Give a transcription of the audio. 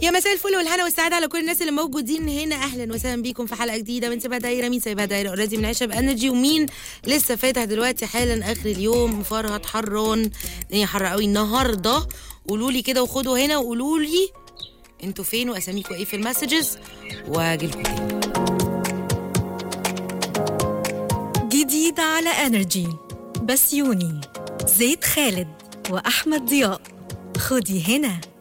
يا مساء الفل والهنا والسعادة على كل الناس اللي موجودين هنا أهلا وسهلا بيكم في حلقة جديدة من سيبها دايرة مين سيبها دايرة اوريدي من عشب انرجي ومين لسه فاتح دلوقتي حالا آخر اليوم فرهد حران الدنيا حر قوي النهاردة قولوا لي كده وخدوا هنا وقولوا لي انتوا فين واساميكوا ايه في المسجز واجيلكوا تاني جديد على انرجي بسيوني زيد خالد واحمد ضياء خدي هنا